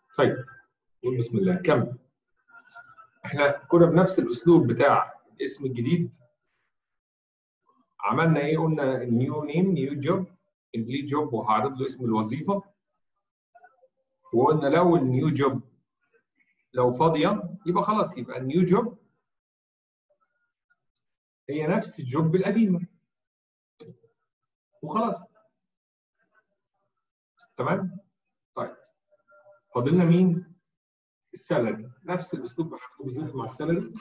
طيب قول بسم الله كمل احنا كنا بنفس الاسلوب بتاع الاسم الجديد عملنا ايه قلنا نيو نيم نيو جوب امبلي جوب وهعرض له اسم الوظيفه وقلنا لو النيو جوب لو فاضيه يبقى خلاص يبقى النيو جوب هي نفس الجوب القديمه وخلاص تمام طيب فاضلنا مين السالري نفس الاسلوب هناخده بالظبط مع السالري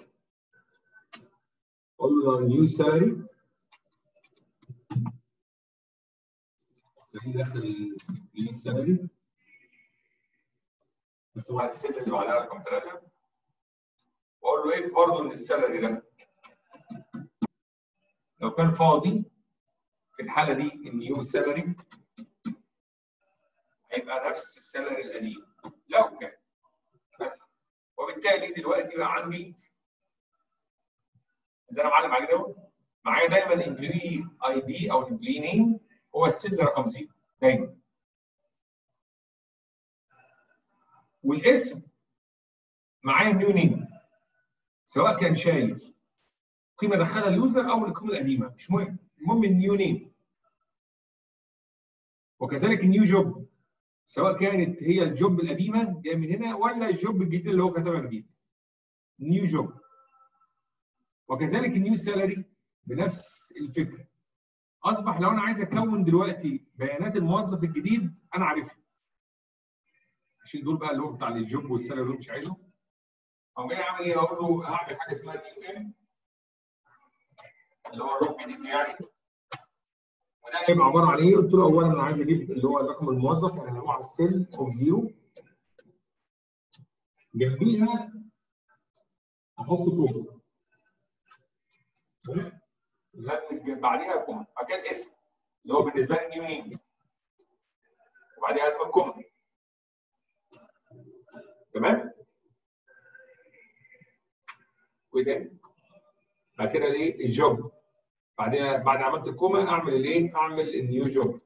قول له نيو سالري فهي داخل نيو سالري بس مع السن اللي بعدها رقم ثلاثه واقول له ايه برضه ان السالري ده لو كان فاضي في الحاله دي النيو سالري هيبقى نفس السالري القديم لو كان بس وبالتالي دلوقتي بقى عندي اللي انا معلم عليه دوت معايا دايما الامبلوي اي دي او الامبلوي نيم هو السن رقم سي دايما والاسم معايا نيو نيم سواء كان شايل قيمه دخلها اليوزر او القيمه القديمه مش مهم المهم النيو نيم وكذلك النيو جوب سواء كانت هي الجوب القديمه جايه من هنا ولا الجوب الجديد اللي هو كتبها جديد نيو جوب وكذلك النيو سالري بنفس الفكره اصبح لو انا عايز اكون دلوقتي بيانات الموظف الجديد انا عارفها عشان دول بقى اللي هو بتاع الجوب والسالري دول مش عايزه او جاي اعمل ايه اقول له هعمل حاجه اسمها نيو ام اللي هو الروح الجديد يعني وده هيبقى عباره عن ايه؟ قلت له اولا انا عايز اجيب اللي هو رقم الموظف يعني اللي هو على السيل اوف زيرو جنبيها احط كوما لازم بعديها كوما مكان اسم اللي هو بالنسبه لي نيو نيم وبعديها هتكون كوما تمام؟ وايه تاني؟ بعد كده الايه؟ الجوب بعدها بعد عملت الكوما اعمل الايه؟ اعمل النيو جوب.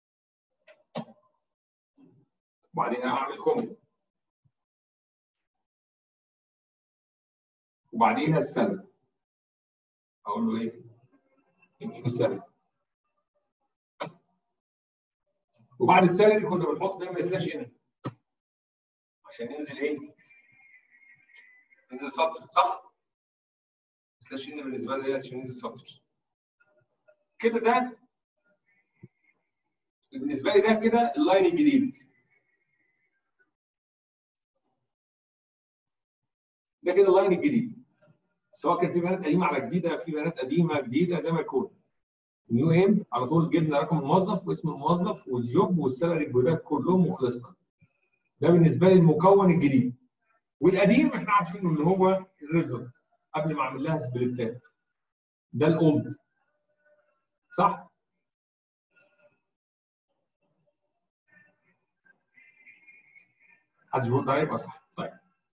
وبعدين اعمل كوما. وبعديها السنه. اقول له ايه؟ النيو سنه. وبعد السالري كنا بنحط دايما سلاش هنا. عشان ننزل ايه؟ ننزل سطر صح؟ سلاش هنا بالنسبه لي عشان ننزل سطر. كده ده بالنسبه لي ده كده اللاين الجديد ده كده اللاين الجديد سواء كان في بيانات قديمه على جديده في بيانات قديمه جديده زي ما يكون نيو ام على طول جبنا رقم الموظف واسم الموظف والجوب والسالري الجداد كلهم وخلصنا ده بالنسبه لي المكون الجديد والقديم احنا عارفينه اللي هو الريزلت قبل ما اعمل لها سبليتات ده الاولد صح؟ حد يقول ده يبقى صح طيب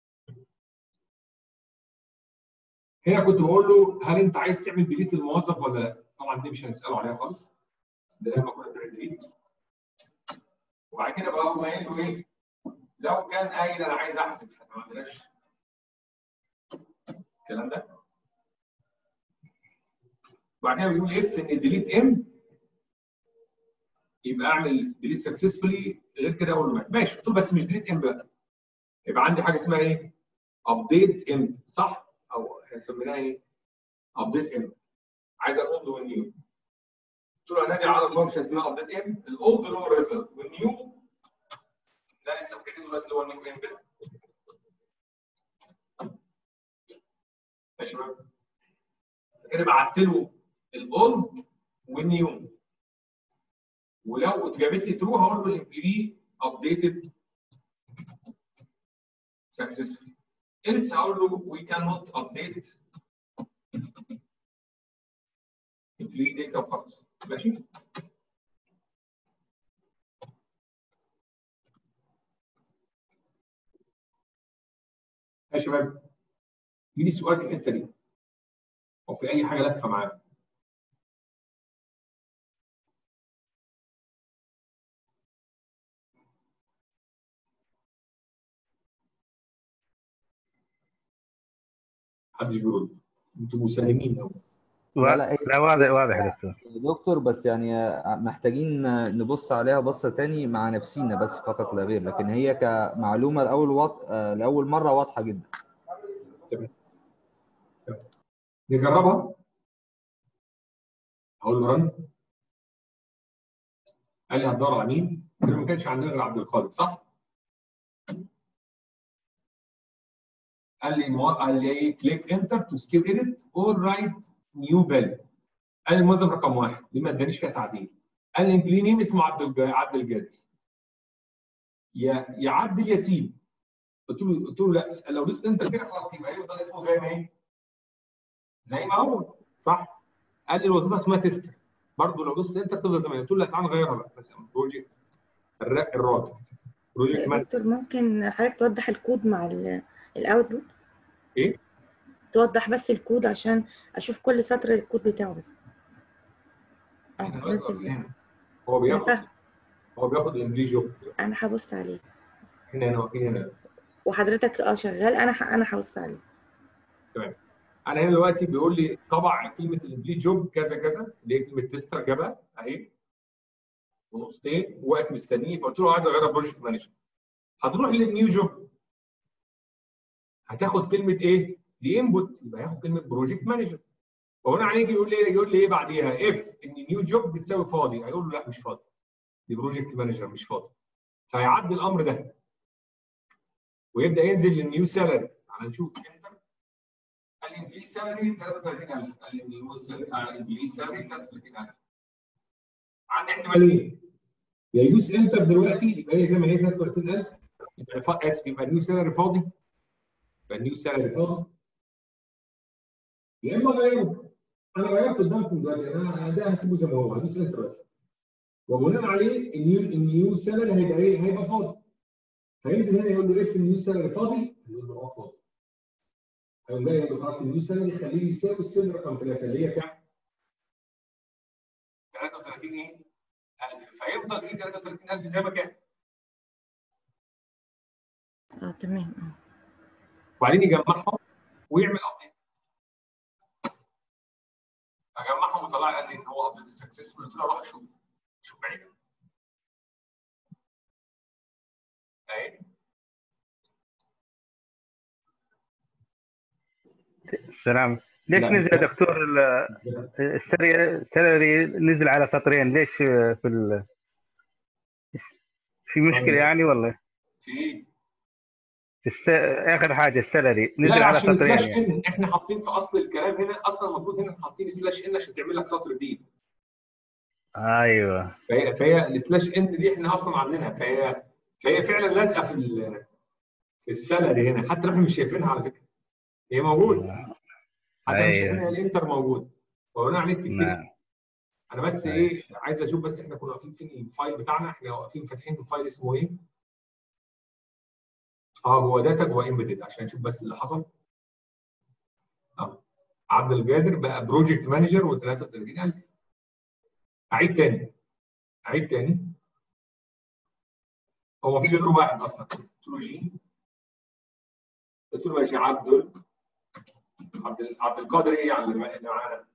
هنا كنت بقول له هل انت عايز تعمل ديليت للموظف ولا لا؟ طبعا دي مش هنساله عليها خالص ده لما كنا بنعمل ديليت وبعد كده بقى هو قايل له ايه؟ لو كان قايل انا عايز احذف احنا ما عندناش الكلام ده وبعد كده بيقول اف ان ديليت ام يبقى اعمل ديليت سكسسفولي غير كده اقول له ماشي قلت له بس مش ديليت ام بقى يبقى عندي حاجه اسمها ايه؟ ابديت ام صح؟ او هنسميها ايه؟ ابديت ام عايز الاولد والنيو قلت له هنادي على فانكشن اسمها ابديت ام الاولد اللي هو الريزلت والنيو ده لسه مجهزه دلوقتي اللي هو النيو ام ده ماشي يا شباب كده بعت له الاولد والنيو ولو اتجابت لي ترو هقول له الامبلوي ابديتد سكسسفully else هقول له we cannot update employee data وخلاص ماشي يا شباب يجي سؤال في الحته دي او في اي حاجه لفه معانا محدش بيرد انتوا مسالمين قوي لا لا لا واضح واضح يا دكتور دكتور بس يعني محتاجين نبص عليها بصة تاني مع نفسينا بس فقط لا غير لكن هي كمعلومة لأول وط... لأول مرة واضحة جدا تمام تمام. نجربها اقول له رن قال لي هتدور على مين؟ قلت له ما كانش عندنا غير عبد القادر صح؟ قال لي مو... قال لي ايه كليك انتر تو سكيب اديت اور رايت نيو فاليو قال لي الموظف رقم واحد دي ما ادانيش فيها تعديل قال لي امبلي نيم اسمه عبد الج... عبد الجادر يا يا عبد الياسين قلت له قلت له لا لو دوست انتر كده خلاص يبقى يفضل اسمه زي ما ايه؟ زي ما هو صح؟ قال لي الوظيفه اسمها تيستر برضه لو دوست انتر تفضل زي ما هي قلت له لا تعال نغيرها بقى مثلا بروجكت الرابع بروجكت مان دكتور ممكن حضرتك توضح الكود مع الاوتبوت ايه؟ توضح بس الكود عشان اشوف كل سطر الكود بتاعه بس احنا اه دلوقتي نزل واقفين هنا هو انا بياخد فاهم هو بياخد الامبلي جوب انا هبص عليه احنا هنا واقفين هنا وحضرتك اه شغال انا ح... انا هبص عليه انا هنا دلوقتي بيقول لي طبع كلمه الامبلي جوب كذا كذا اللي هي كلمه تيستر جابها اهي ونقطتين وواقف مستنيه فقلت له عايز اغيرها بروجكت مانجر هتروح للنيو جوب هتاخد كلمه ايه؟ دي انبوت يبقى هياخد كلمه بروجكت مانجر وهنا هيجي يقول لي يقول لي ايه بعديها اف ان نيو جوب بتساوي فاضي هيقول له لا مش فاضي دي بروجكت مانجر مش فاضي فهيعدي الامر ده ويبدا ينزل للنيو سالري تعال نشوف انتر قال لي الانجليزي سالري 33000 قال لي الانجليزي سالري 33000 عندي احتمالين يا يدوس انتر دلوقتي يبقى هي زي ما هي 33000 يبقى ف... اسف يبقى النيو سالري فاضي يبقى النيو سالري فاضي يا اما غيره انا غيرت قدامكم دلوقتي انا ده هسيبه زي ما هو هدوس انتر بس وبناء عليه النيو النيو سالري هيبقى ايه؟ هيبقى فاضي فينزل هنا يقول له اف النيو سالري فاضي؟ يقول له اه فاضي هيقوم جاي يقول له خلاص النيو سالري خليه يساوي السن رقم 3 اللي هي كام؟ 33 ايه؟ 1000 فيفضل ايه 33000 زي ما كان اه تمام اه وبعدين يجمعهم ويعمل ابديت اجمعهم وطلع لي قال لي ان هو ابديت سكسسفول قلت له اروح اشوف شوف بعيد اهي سلام ليش لا. نزل يا دكتور ال- السري السلري نزل على سطرين ليش في ال... في مشكلة يعني ولا في ايه؟ الس... اخر حاجة السلري لا نزل لا على عشان سطرين سلاش يعني ان احنا حاطين في اصل الكلام هنا اصلا المفروض هنا حاطين سلاش ان عشان تعمل لك سطر جديد ايوه فهي فهي السلاش ان دي احنا اصلا عاملينها فهي فهي فعلا لازقه في ال- في السالري هنا حتى لو احنا مش شايفينها على فكره هي موجوده حتى لو مش أيوة. شايفينها الانتر موجود وبناء عليه بتكتب نعم انا بس أيوة. ايه عايز اشوف بس احنا كنا واقفين فين الفايل بتاعنا احنا واقفين فاتحين الفايل اسمه ايه؟ اه هو داتا جوه امبيدد عشان نشوف بس اللي حصل اه عبد القادر بقى بروجكت مانجر و33000 اعيد تاني اعيد تاني هو مفيش غير واحد اصلا قلت له جي قلت له ماشي عبد عبد ال- عبد القادر ايه يعني اللي اللي معانا؟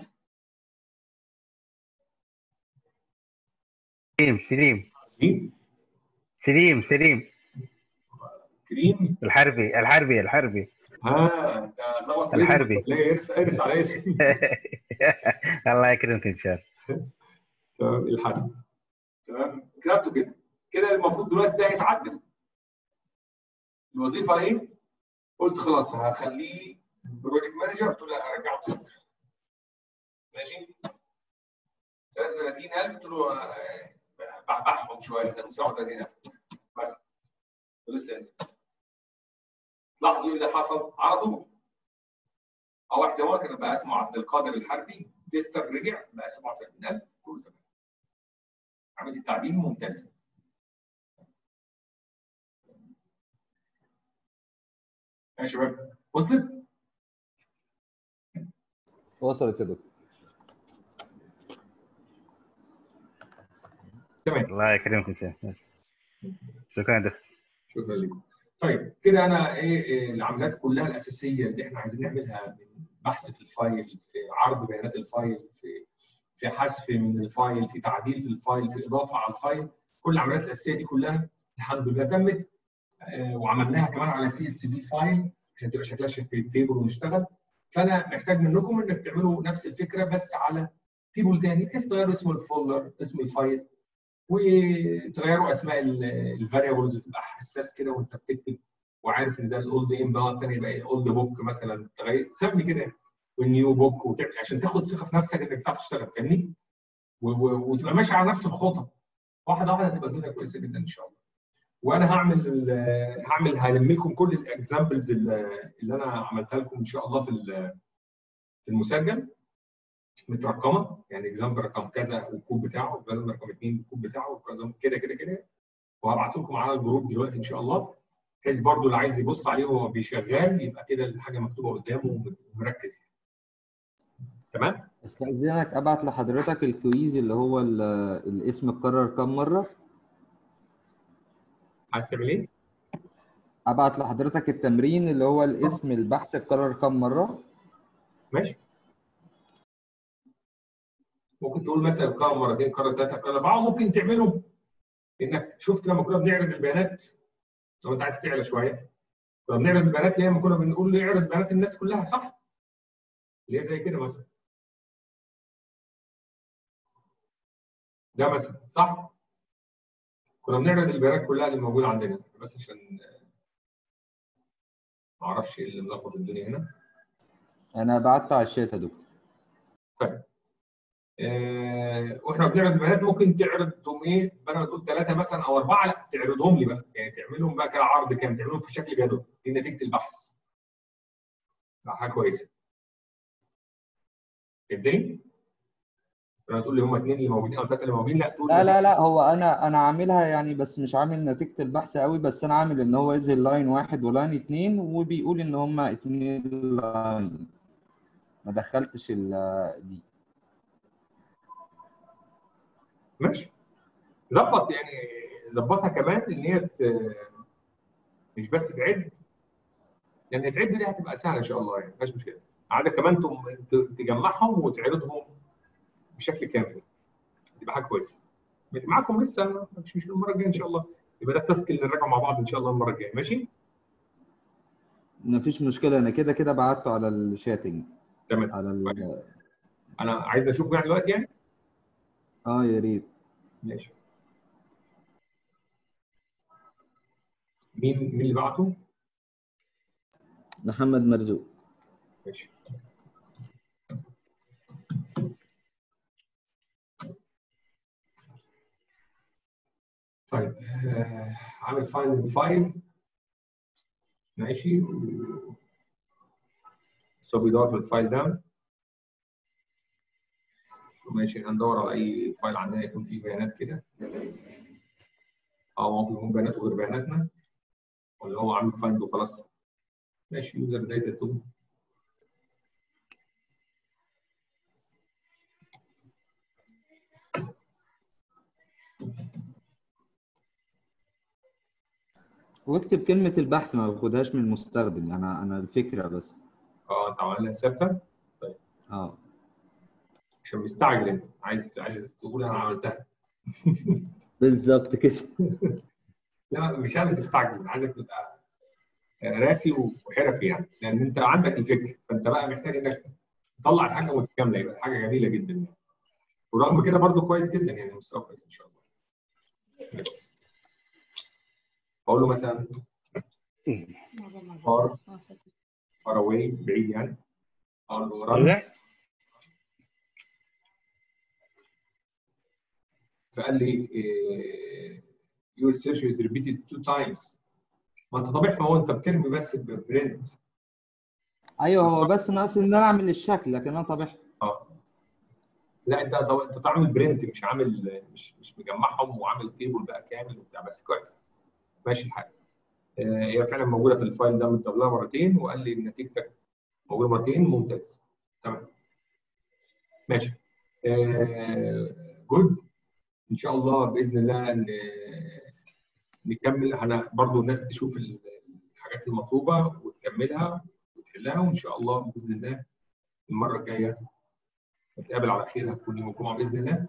سليم سليم كريم سليم سليم كريم الحربي الحربي الحربي ها انت ضغط الحربي. ليه ارس ارس على اسم الله يكرمك ان شاء الله تمام الحربي تمام كتبته كده كده المفروض دلوقتي ده هيتعدل الوظيفه ايه؟ قلت خلاص هخليه بروجكت مانجر قلت له لا ارجعه تستر ماشي 33000 قلت له آه، بحبحهم شويه 37000 بس لسه انت لاحظوا ايه اللي حصل على طول اه واحد زي ما هو كان بقى اسمه عبد القادر الحربي تستر رجع بقى 37000 كله تمام عمليه التعديل ممتازه يا شباب وصلت؟ وصلت يا دكتور تمام الله يكرمك ان شاء الله شكرا يا دكتور شكرا لكم طيب كده انا ايه إيه العمليات كلها الاساسيه اللي احنا عايزين نعملها من بحث في الفايل في عرض بيانات الفايل في في حذف من الفايل في تعديل في الفايل في اضافه على الفايل كل العمليات الاساسيه دي كلها الحمد لله تمت آه، وعملناها كمان على سي اس بي فايل عشان تبقى شكلها شكل تيبل ونشتغل فانا محتاج منكم انك تعملوا نفس الفكره بس على تيبل تاني بحيث تغيروا اسم الفولدر اسم الفايل وتغيروا اسماء الفاريبلز تبقى حساس كده وانت بتكتب وعارف ان ده الاولد ام بقى الثاني يبقى ايه اولد بوك مثلا تغير سمي كده والنيو بوك وتعمل عشان تاخد ثقه في نفسك انك بتعرف تشتغل فاهمني؟ و- و- وتبقى ماشي على نفس الخطى واحده واحده هتبقى الدنيا كويسه جدا ان شاء الله. وانا هعمل ال- هعمل هلم لكم كل الاكزامبلز اللي انا عملتها لكم ان شاء الله في ال- في المسجل مترقمه يعني اكزامبل رقم كذا والكود بتاعه اكزامبل رقم اثنين والكود بتاعه وكذا- كده كده كده وهبعته لكم على الجروب دلوقتي ان شاء الله بحيث برضو اللي عايز يبص عليه وهو بيشغال يبقى كده الحاجه مكتوبه قدامه ومركز تمام؟ استأذنك ابعت لحضرتك الكويز اللي هو ال- الاسم اتكرر كم مرة عايز تعمل ايه؟ ابعت لحضرتك التمرين اللي هو الاسم البحث اتكرر كم مرة ماشي ممكن تقول مثلا كرر مرتين كرر ثلاثه كرر اربعه ممكن تعمله انك شفت لما كنا بنعرض البيانات لو انت عايز تعلى شويه كنا بنعرض البيانات اللي هي لما كنا بنقول له اعرض بيانات الناس كلها صح؟ اللي هي زي كده مثلا ده مثلا صح؟ كنا بنعرض البيانات كلها اللي موجوده عندنا بس عشان ما اعرفش ايه اللي ملخبط الدنيا هنا انا بعته على الشات يا دكتور طيب آه، واحنا بنعرض البيانات ممكن تعرضهم ايه بدل ما تقول ثلاثه مثلا او اربعه لا تعرضهم لي بقى يعني تعملهم بقى كده عرض كام تعملهم في شكل جدول دي نتيجه البحث لا، حاجه كويسه فهمتني؟ لما تقول لي هم اثنين اللي موجودين او ثلاثه اللي موجودين لا تقول لا لا لا هو انا انا عاملها يعني بس مش عامل نتيجة البحث قوي بس انا عامل ان هو يظهر لاين واحد ولاين اتنين وبيقول ان هما اتنين لاين ما دخلتش ال- دي ماشي ظبط يعني ظبطها كمان ان هي ت- مش بس تعد لان تعد دي هتبقى سهله ان شاء الله يعني مفيش مشكله عايزك كمان تم- ت- تجمعهم وتعرضهم بشكل كامل تبقى حاجه كويسه معاكم لسه مفيش مشكله المره الجايه ان شاء الله يبقى ده التاسك اللي نراجعه مع بعض ان شاء الله المره الجايه ماشي مفيش مشكلة انا كده كده بعته على الشاتنج تمام على كويس. ال... انا عايز اشوفه يعني دلوقتي يعني اه يا ريت ماشي مين مين اللي بعته؟ محمد مرزوق ماشي طيب آه، عامل فايند فايل ماشي و- بس هو بيدور في الفايل ده ماشي هندور على اي فايل عندنا يكون فيه بيانات كده او ممكن يكون بياناته غير بياناتنا ولا هو عامل فايند وخلاص ماشي يوزر داتا تو واكتب كلمة البحث ما باخدهاش من المستخدم انا انا الفكرة بس اه انت عاملها ثابته اه عشان مستعجل انت عايز عايز تقول انا عملتها بالظبط كده لا مش عايزك تستعجل عايزك تبقى راسي وحرفي يعني لان انت عندك الفكر فانت بقى محتاج انك تطلع الحاجه متكامله يبقى حاجه جميله جدا يعني ورغم كده برضو كويس جدا يعني مستوى كويس ان شاء الله ماشي. اقول له مثلا far far away بعيد يعني اقول له run رجع فقال لي إيه، your search is repeated two times ما انت طبيعي ما هو انت بترمي بس برنت ايوه هو بالظبط. بس ناقص ان انا اعمل الشكل لكن انا طبيعي اه لا انت طب انت عامل برنت مش عامل مش مش مجمعهم وعامل تيبل بقى كامل وبتاع بس كويس ماشي الحال آه، هي فعلا موجوده في الفايل ده متطلعه مرتين وقال لي نتيجتك موجوده مرتين ممتاز تمام ماشي جود ان شاء الله باذن الله ن- نكمل انا برضو الناس تشوف ال- الحاجات المطلوبه وتكملها وتحلها وان شاء الله باذن الله المره الجايه نتقابل على خير هتكون يوم الجمعه باذن الله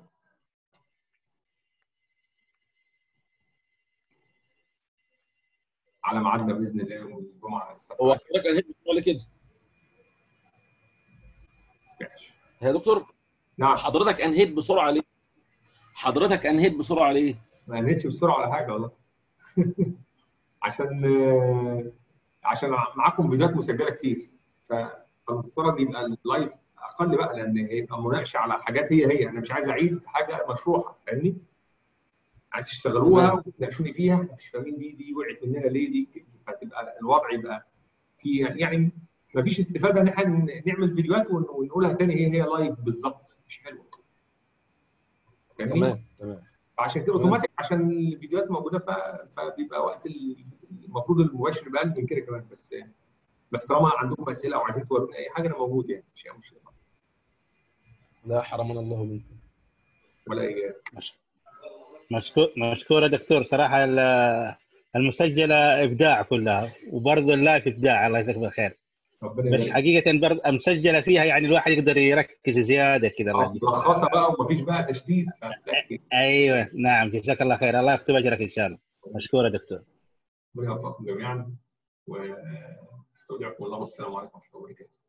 على ميعادنا باذن الله يوم الجمعه الساعه هو حضرتك انهيت بسرعه ليه كده؟ سمعتش يا دكتور نعم حضرتك انهيت بسرعه ليه؟ حضرتك انهيت بسرعه ليه؟ ما نهيتش بسرعه ولا حاجه والله عشان عشان معاكم فيديوهات مسجله كتير فالمفترض يبقى اللايف اقل بقى لان هيبقى مناقشه على حاجات هي هي انا مش عايز اعيد حاجه مشروحه فاهمني؟ عايز تشتغلوها وتناقشوني فيها مش فاهمين دي دي وقعت مننا ليه دي فتبقى الوضع يبقى في يعني ما فيش استفاده ان احنا نعمل فيديوهات ون- ونقولها تاني هي هي لايف بالظبط مش حلوه فاهمني؟ تمام تمام فعشان كده اوتوماتيك عشان الفيديوهات موجوده ف... فبيبقى وقت ال- المفروض المباشر يبقى اقل من كده كمان بس بس طالما عندكم اسئله او عايزين توروني اي حاجه انا موجود يعني مش مشكله لا حرمنا الله منكم ولا اي مشكور مشكور يا دكتور صراحه ال- المسجله ابداع كلها وبرضه اللايف ابداع الله يجزاك بالخير ربنا بس يبارك حقيقه برضه مسجله فيها يعني الواحد يقدر يركز زياده كذا الله آه، يديك. ملخصه بقى ومفيش بقى تشتيت فتلاقي ايوه نعم جزاك الله خير الله يكتب اجرك ان شاء الله مشكور يا دكتور ربنا يوفقكم جميعا واستودعكم الله والسلام عليكم ورحمه الله وبركاته